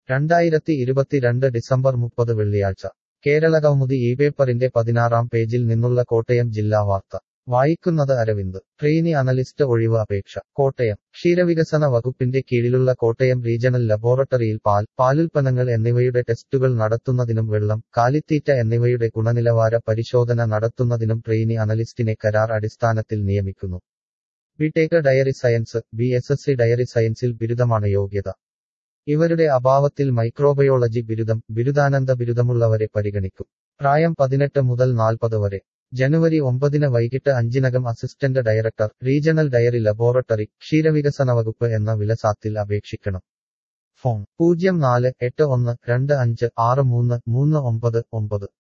രണ്ടായിരത്തി ഇരുപത്തിരണ്ട് ഡിസംബർ മുപ്പത് വെള്ളിയാഴ്ച കേരളകൗമുദി ഈ പേപ്പറിന്റെ പതിനാറാം പേജിൽ നിന്നുള്ള കോട്ടയം ജില്ലാ വാർത്ത വായിക്കുന്നത് അരവിന്ദ് ട്രെയിനി അനലിസ്റ്റ് ഒഴിവ് അപേക്ഷ കോട്ടയം ക്ഷീരവികസന വകുപ്പിന്റെ കീഴിലുള്ള കോട്ടയം റീജണൽ ലബോറട്ടറിയിൽ പാൽ പാലുൽപ്പന്നങ്ങൾ എന്നിവയുടെ ടെസ്റ്റുകൾ നടത്തുന്നതിനും വെള്ളം കാലിത്തീറ്റ എന്നിവയുടെ ഗുണനിലവാര പരിശോധന നടത്തുന്നതിനും ട്രെയിനി അനലിസ്റ്റിനെ കരാർ അടിസ്ഥാനത്തിൽ നിയമിക്കുന്നു BTech dairy science B S S C dairy സയൻസിൽ ബിരുദമാണ് യോഗ്യത ഇവരുടെ അഭാവത്തിൽ മൈക്രോബയോളജി ബിരുദം ബിരുദാനന്ദ ബിരുദമുള്ളവരെ പരിഗണിക്കും പ്രായം പതിനെട്ട് മുതൽ നാൽപ്പത് വരെ ജനുവരി ഒമ്പതിന് വൈകിട്ട് അഞ്ചിനകം assistant director regional dairy laboratory ക്ഷീരവികസന വകുപ്പ് എന്ന വിലസാത്തിൽ അപേക്ഷിക്കണം ഫോൺ പൂജ്യം നാല് എട്ട് ഒന്ന് രണ്ട് അഞ്ച് ആറ് മൂന്ന് മൂന്ന് ഒമ്പത് ഒമ്പത്